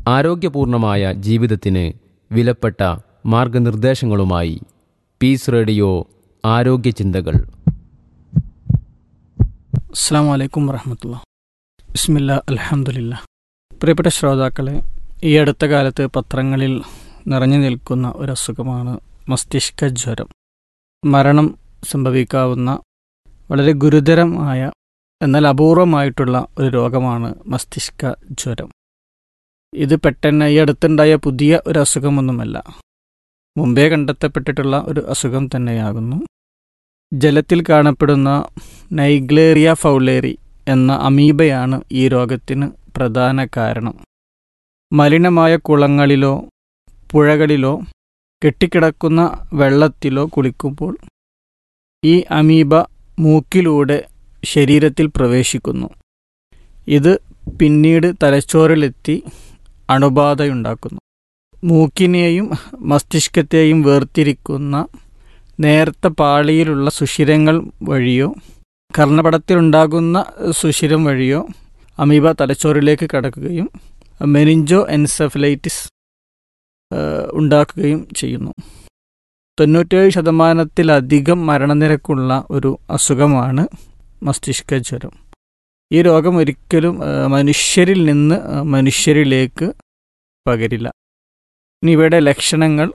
ആരോഗ്യപൂർണമായ ജീവിതത്തിന് വിലപ്പെട്ട മാർഗനിർദ്ദേശങ്ങളുമായി piece radio ആരോഗ്യ ചിന്തകൾ അസ്സാം വലൈക്കും വറഹമത്തുള്ള ബിസ്മില്ല അലഹമുല്ല പ്രിയപ്പെട്ട ശ്രോതാക്കളെ ഈ അടുത്ത കാലത്ത് പത്രങ്ങളിൽ നിറഞ്ഞു നിൽക്കുന്ന ഒരു അസുഖമാണ് മസ്തിഷ്ക ജ്വരം മരണം സംഭവിക്കാവുന്ന വളരെ ഗുരുതരമായ എന്നാൽ അപൂർവമായിട്ടുള്ള ഒരു രോഗമാണ് മസ്തിഷ്ക ജ്വരം ഇത് പെട്ടെന്ന് ഈ അടുത്തുണ്ടായ പുതിയ ഒരു അസുഖമൊന്നുമല്ല മുമ്പേ കണ്ടെത്തപ്പെട്ടിട്ടുള്ള ഒരു അസുഖം തന്നെയാകുന്നു ജലത്തിൽ കാണപ്പെടുന്ന നൈഗ്ലേറിയ ഫൗലേറി എന്ന അമീബയാണ് ഈ രോഗത്തിന് പ്രധാന കാരണം മലിനമായ കുളങ്ങളിലോ പുഴകളിലോ കെട്ടിക്കിടക്കുന്ന വെള്ളത്തിലോ കുളിക്കുമ്പോൾ ഈ അമീബ മൂക്കിലൂടെ ശരീരത്തിൽ പ്രവേശിക്കുന്നു ഇത് പിന്നീട് തലച്ചോറിലെത്തി അണുബാധയുണ്ടാക്കുന്നു മൂക്കിനെയും മസ്തിഷ്കത്തെയും വേർതിരിക്കുന്ന നേർത്ത പാളിയിലുള്ള സുഷിരങ്ങൾ വഴിയോ കർണപടത്തിലുണ്ടാകുന്ന സുഷിരം വഴിയോ അമീബ തലച്ചോറിലേക്ക് കടക്കുകയും മെനിഞ്ചോ എൻസെഫലൈറ്റിസ് ഉണ്ടാക്കുകയും ചെയ്യുന്നു തൊണ്ണൂറ്റേഴ് ശതമാനത്തിലധികം മരണനിരക്കുള്ള ഒരു അസുഖമാണ് മസ്തിഷ്ക ജ്വരം ഈ രോഗം ഒരിക്കലും മനുഷ്യരിൽ നിന്ന് മനുഷ്യരിലേക്ക് പകരില്ല ഇനി ഇവയുടെ ലക്ഷണങ്ങൾ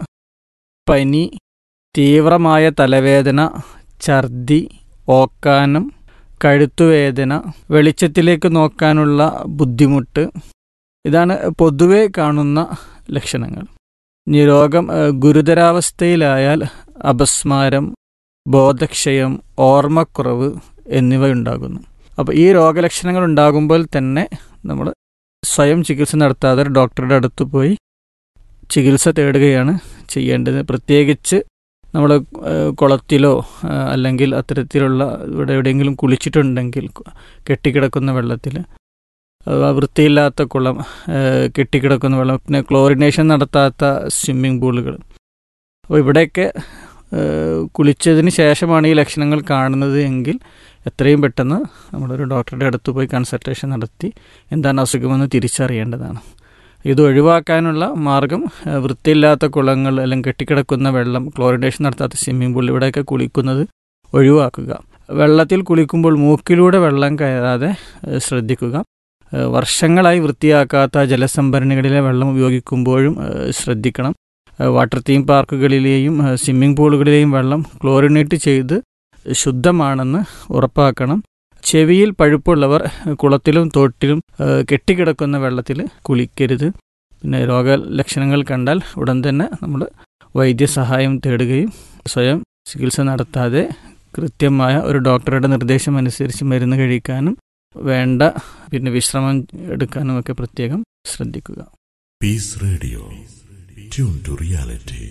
പനി തീവ്രമായ തലവേദന ഛർദി ഓക്കാനം കഴുത്തുവേദന വെളിച്ചത്തിലേക്ക് നോക്കാനുള്ള ബുദ്ധിമുട്ട് ഇതാണ് പൊതുവെ കാണുന്ന ലക്ഷണങ്ങൾ ഇനി രോഗം ഗുരുതരാവസ്ഥയിലായാൽ അപസ്മാരം ബോധക്ഷയം ഓർമ്മക്കുറവ് എന്നിവ ഉണ്ടാകുന്നു അപ്പോൾ ഈ രോഗലക്ഷണങ്ങൾ ഉണ്ടാകുമ്പോൾ തന്നെ നമ്മൾ സ്വയം ചികിത്സ നടത്താതെ ഒരു ഡോക്ടറുടെ അടുത്ത് പോയി ചികിത്സ തേടുകയാണ് ചെയ്യേണ്ടത് പ്രത്യേകിച്ച് നമ്മൾ കുളത്തിലോ അല്ലെങ്കിൽ അത്തരത്തിലുള്ള ഇവിടെ എവിടെയെങ്കിലും കുളിച്ചിട്ടുണ്ടെങ്കിൽ കെട്ടിക്കിടക്കുന്ന വെള്ളത്തിൽ വൃത്തിയില്ലാത്ത കുളം കെട്ടിക്കിടക്കുന്ന വെള്ളം പിന്നെ ക്ലോറിനേഷൻ നടത്താത്ത സ്വിമ്മിംഗ് പൂളുകൾ അപ്പോൾ ഇവിടെയൊക്കെ കുളിച്ചതിന് ശേഷമാണ് ഈ ലക്ഷണങ്ങൾ കാണുന്നത് എങ്കിൽ എത്രയും പെട്ടെന്ന് നമ്മളൊരു ഡോക്ടറുടെ അടുത്ത് പോയി കൺസൾട്ടേഷൻ നടത്തി എന്താണ് അസുഖമെന്ന് തിരിച്ചറിയേണ്ടതാണ് ഇത് ഒഴിവാക്കാനുള്ള മാർഗം വൃത്തിയില്ലാത്ത കുളങ്ങൾ അല്ലെങ്കിൽ കെട്ടിക്കിടക്കുന്ന വെള്ളം ക്ലോറിനേഷൻ നടത്താത്ത സ്വിമ്മിംഗ് പൂൾ ഇവിടെയൊക്കെ കുളിക്കുന്നത് ഒഴിവാക്കുക വെള്ളത്തിൽ കുളിക്കുമ്പോൾ മൂക്കിലൂടെ വെള്ളം കയറാതെ ശ്രദ്ധിക്കുക വർഷങ്ങളായി വൃത്തിയാക്കാത്ത ജലസംഭരണികളിലെ വെള്ളം ഉപയോഗിക്കുമ്പോഴും ശ്രദ്ധിക്കണം വാട്ടർ തീം പാർക്കുകളിലെയും സ്വിമ്മിംഗ് പൂളുകളിലെയും വെള്ളം ക്ലോറിനേറ്റ് ചെയ്ത് ശുദ്ധമാണെന്ന് ഉറപ്പാക്കണം ചെവിയിൽ പഴുപ്പുള്ളവർ കുളത്തിലും തോട്ടിലും കെട്ടിക്കിടക്കുന്ന വെള്ളത്തിൽ കുളിക്കരുത് പിന്നെ രോഗലക്ഷണങ്ങൾ കണ്ടാൽ ഉടൻ തന്നെ നമ്മൾ വൈദ്യസഹായം തേടുകയും സ്വയം ചികിത്സ നടത്താതെ കൃത്യമായ ഒരു ഡോക്ടറുടെ നിർദ്ദേശം അനുസരിച്ച് മരുന്ന് കഴിക്കാനും വേണ്ട പിന്നെ വിശ്രമം എടുക്കാനും ഒക്കെ പ്രത്യേകം ശ്രദ്ധിക്കുക Peace Radio tune to reality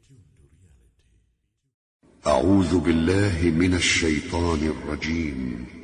أعوذ بالله من الشيطان الرجيم